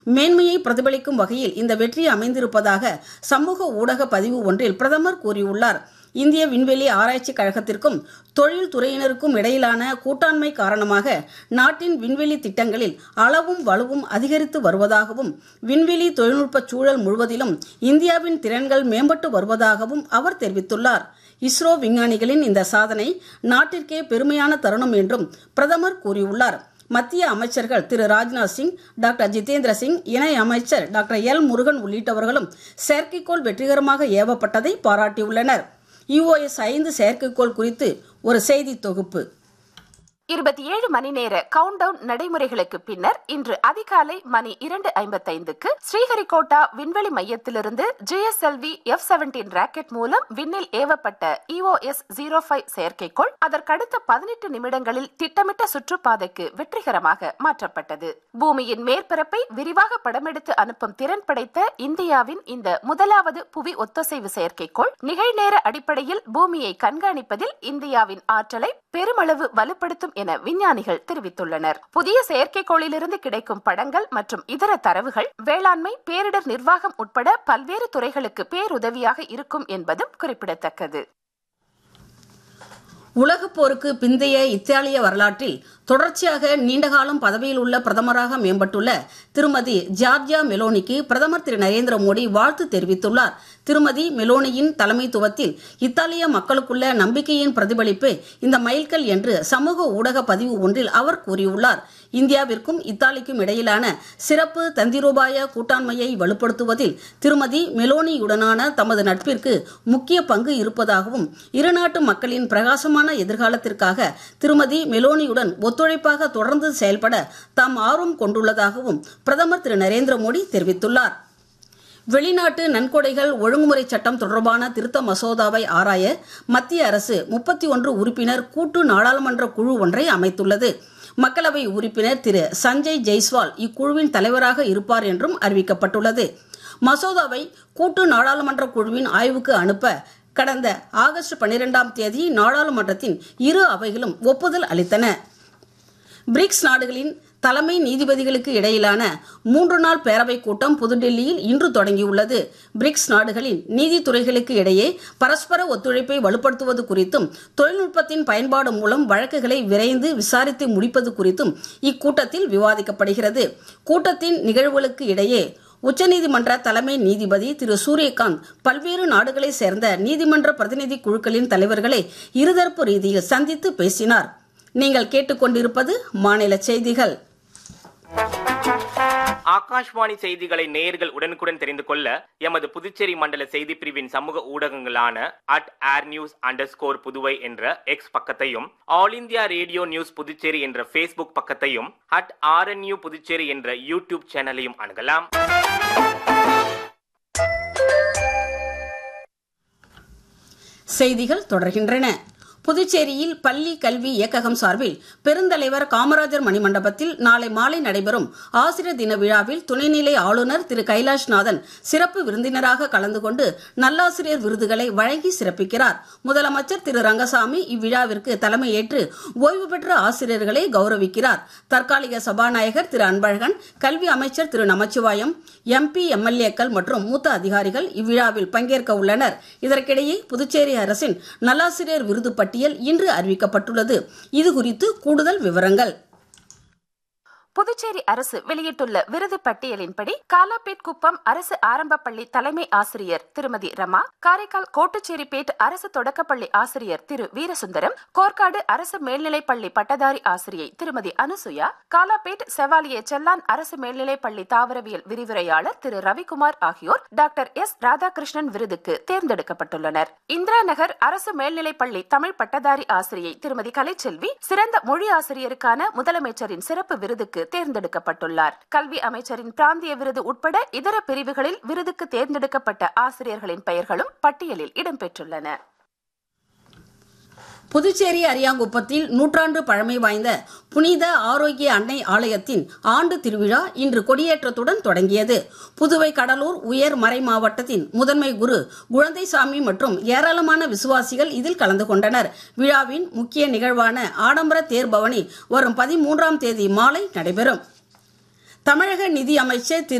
மேன்மையை பிரதிபலிக்கும் வகையில் இந்த வெற்றி அமைந்திருப்பதாக சமூக ஊடக பதிவு ஒன்றில் பிரதமர் கூறியுள்ளார் இந்திய விண்வெளி ஆராய்ச்சி கழகத்திற்கும் தொழில் துறையினருக்கும் இடையிலான கூட்டாண்மை காரணமாக நாட்டின் விண்வெளி திட்டங்களில் அளவும் வலுவும் அதிகரித்து வருவதாகவும் விண்வெளி தொழில்நுட்ப சூழல் முழுவதிலும் இந்தியாவின் திறன்கள் மேம்பட்டு வருவதாகவும் அவர் தெரிவித்துள்ளார் இஸ்ரோ விஞ்ஞானிகளின் இந்த சாதனை நாட்டிற்கே பெருமையான தருணம் என்றும் பிரதமர் கூறியுள்ளார் மத்திய அமைச்சர்கள் திரு ராஜ்நாத் சிங் டாக்டர் ஜிதேந்திர சிங் இணை அமைச்சர் டாக்டர் எல் முருகன் உள்ளிட்டவர்களும் செயற்கைக்கோள் வெற்றிகரமாக ஏவப்பட்டதை பாராட்டியுள்ளனர் யுஓஎஸ் ஐந்து செயற்கைக்கோள் குறித்து ஒரு செய்தி தொகுப்பு இருபத்தி ஏழு மணி நேர கவுண்ட் டவுன் நடைமுறைகளுக்கு பின்னர் இன்று அதிகாலை மணி இரண்டு ஐம்பத்தைந்துக்கு ஸ்ரீஹரிகோட்டா விண்வெளி மையத்திலிருந்து ஜிஎஸ்எல்வி எஃப் செவன்டீன் ராக்கெட் மூலம் விண்ணில் ஏவப்பட்ட இஓஎஸ் ஜீரோ ஃபைவ் செயற்கைக்கோள் அதற்கடுத்த பதினெட்டு நிமிடங்களில் திட்டமிட்ட சுற்றுப்பாதைக்கு வெற்றிகரமாக மாற்றப்பட்டது பூமியின் மேற்பரப்பை விரிவாக படமெடுத்து அனுப்பும் திறன் படைத்த இந்தியாவின் இந்த முதலாவது புவி ஒத்தசைவு செயற்கைக்கோள் நிகழ்நேர அடிப்படையில் பூமியை கண்காணிப்பதில் இந்தியாவின் ஆற்றலை பெருமளவு வலுப்படுத்தும் என விஞ்ஞானிகள் தெரிவித்துள்ளனர் புதிய செயற்கைக்கோளிலிருந்து கிடைக்கும் படங்கள் மற்றும் இதர தரவுகள் வேளாண்மை பேரிடர் நிர்வாகம் உட்பட பல்வேறு துறைகளுக்கு பேருதவியாக இருக்கும் என்பதும் குறிப்பிடத்தக்கது உலகப் போருக்கு பிந்தைய இத்தாலிய வரலாற்றில் தொடர்ச்சியாக நீண்டகாலம் பதவியில் உள்ள பிரதமராக மேம்பட்டுள்ள திருமதி ஜார்ஜியா மெலோனிக்கு பிரதமர் திரு நரேந்திர மோடி வாழ்த்து தெரிவித்துள்ளார் திருமதி மெலோனியின் தலைமைத்துவத்தில் இத்தாலிய மக்களுக்குள்ள நம்பிக்கையின் பிரதிபலிப்பு இந்த மைல்கல் என்று சமூக ஊடக பதிவு ஒன்றில் அவர் கூறியுள்ளார் இந்தியாவிற்கும் இத்தாலிக்கும் இடையிலான சிறப்பு தந்திரோபாய கூட்டாண்மையை வலுப்படுத்துவதில் திருமதி மெலோனியுடனான தமது நட்பிற்கு முக்கிய பங்கு இருப்பதாகவும் இருநாட்டு மக்களின் பிரகாசமான எதிர்காலத்திற்காக திருமதி மெலோனியுடன் ஒத்துழைப்பாக தொடர்ந்து செயல்பட தாம் ஆர்வம் கொண்டுள்ளதாகவும் பிரதமர் திரு நரேந்திர மோடி தெரிவித்துள்ளார் வெளிநாட்டு நன்கொடைகள் ஒழுங்குமுறை சட்டம் தொடர்பான திருத்த மசோதாவை ஆராய மத்திய அரசு முப்பத்தி ஒன்று உறுப்பினர் கூட்டு நாடாளுமன்ற குழு ஒன்றை அமைத்துள்ளது மக்களவை உறுப்பினர் திரு சஞ்சய் ஜெய்ஸ்வால் இக்குழுவின் தலைவராக இருப்பார் என்றும் அறிவிக்கப்பட்டுள்ளது மசோதாவை கூட்டு நாடாளுமன்ற குழுவின் ஆய்வுக்கு அனுப்ப கடந்த ஆகஸ்ட் பனிரெண்டாம் தேதி நாடாளுமன்றத்தின் இரு அவைகளும் ஒப்புதல் அளித்தன பிரிக்ஸ் நாடுகளின் தலைமை நீதிபதிகளுக்கு இடையிலான மூன்று நாள் பேரவைக் கூட்டம் புதுடெல்லியில் இன்று தொடங்கியுள்ளது பிரிக்ஸ் நாடுகளின் நீதித்துறைகளுக்கு இடையே பரஸ்பர ஒத்துழைப்பை வலுப்படுத்துவது குறித்தும் தொழில்நுட்பத்தின் பயன்பாடு மூலம் வழக்குகளை விரைந்து விசாரித்து முடிப்பது குறித்தும் இக்கூட்டத்தில் விவாதிக்கப்படுகிறது கூட்டத்தின் நிகழ்வுகளுக்கு இடையே உச்சநீதிமன்ற தலைமை நீதிபதி திரு சூரியகாந்த் பல்வேறு நாடுகளைச் சேர்ந்த நீதிமன்ற பிரதிநிதி குழுக்களின் தலைவர்களை இருதரப்பு ரீதியில் சந்தித்து பேசினார் நீங்கள் கேட்டுக்கொண்டிருப்பது மாநில செய்திகள் ஆகாஷ்வாணி செய்திகளை நேயர்கள் உடனுக்குடன் தெரிந்து கொள்ள எமது புதுச்சேரி மண்டல செய்தி பிரிவின் சமூக ஊடகங்களான at air news under score Puduvai என்ற எக்ஸ் பக்கத்தையும் all India radio news Puducherry என்ற ஃபேஸ்புக் பக்கத்தையும் அட் ஆர்என்யூ புதுச்சேரி என்ற யூடியூப் சேனலையும் அணுகலாம் செய்திகள் தொடர்கின்றன புதுச்சேரியில் பள்ளி கல்வி இயக்ககம் சார்பில் பெருந்தலைவர் காமராஜர் மணிமண்டபத்தில் நாளை மாலை நடைபெறும் ஆசிரியர் தின விழாவில் துணைநிலை ஆளுநர் திரு கைலாஷ்நாதன் சிறப்பு விருந்தினராக கலந்து கொண்டு நல்லாசிரியர் விருதுகளை வழங்கி சிறப்பிக்கிறார் முதலமைச்சர் திரு ரங்கசாமி இவ்விழாவிற்கு தலைமையேற்று ஓய்வு பெற்ற ஆசிரியர்களை கௌரவிக்கிறார் தற்காலிக சபாநாயகர் திரு அன்பழகன் கல்வி அமைச்சர் திரு நமச்சிவாயம் எம்பி எம்எல்ஏக்கள் மற்றும் மூத்த அதிகாரிகள் இவ்விழாவில் பங்கேற்க உள்ளனர் இதற்கிடையே புதுச்சேரி அரசின் நல்லாசிரியர் விருது பட்டியல் இன்று அறிவிக்கப்பட்டுள்ளது இதுகுறித்து கூடுதல் விவரங்கள் புதுச்சேரி அரசு வெளியிட்டுள்ள விருது பட்டியலின்படி காலாப்பேட் குப்பம் அரசு ஆரம்ப பள்ளி தலைமை ஆசிரியர் திருமதி ரமா காரைக்கால் கோட்டுச்சேரிப்பேட் அரசு தொடக்கப்பள்ளி ஆசிரியர் திரு வீரசுந்தரம் கோர்க்காடு அரசு மேல்நிலைப் பள்ளி பட்டதாரி ஆசிரியை திருமதி அனுசுயா காலாப்பேட் செவாலிய செல்லான் அரசு மேல்நிலைப் பள்ளி தாவரவியல் விரிவுரையாளர் திரு ரவிக்குமார் ஆகியோர் டாக்டர் எஸ் ராதாகிருஷ்ணன் விருதுக்கு தேர்ந்தெடுக்கப்பட்டுள்ளனர் இந்திரா நகர் அரசு மேல்நிலைப் பள்ளி தமிழ் பட்டதாரி ஆசிரியை திருமதி கலைச்செல்வி சிறந்த மொழி ஆசிரியருக்கான முதலமைச்சரின் சிறப்பு விருதுக்கு தேர்ந்தெடுக்கப்பட்டுள்ளார் கல்வி அமைச்சரின் பிராந்திய விருது உட்பட இதர பிரிவுகளில் விருதுக்கு தேர்ந்தெடுக்கப்பட்ட ஆசிரியர்களின் பெயர்களும் பட்டியலில் இடம்பெற்றுள்ளன புதுச்சேரி அரியாங்குப்பத்தில் நூற்றாண்டு பழமை வாய்ந்த புனித ஆரோக்கிய அன்னை ஆலயத்தின் ஆண்டு திருவிழா இன்று கொடியேற்றத்துடன் தொடங்கியது புதுவை கடலூர் உயர் மறை மாவட்டத்தின் முதன்மை குரு குழந்தைசாமி மற்றும் ஏராளமான விசுவாசிகள் இதில் கலந்து கொண்டனர் விழாவின் முக்கிய நிகழ்வான ஆடம்பர தேர்பவனி வரும் பதிமூன்றாம் தேதி மாலை நடைபெறும் தமிழக நிதி அமைச்சர் திரு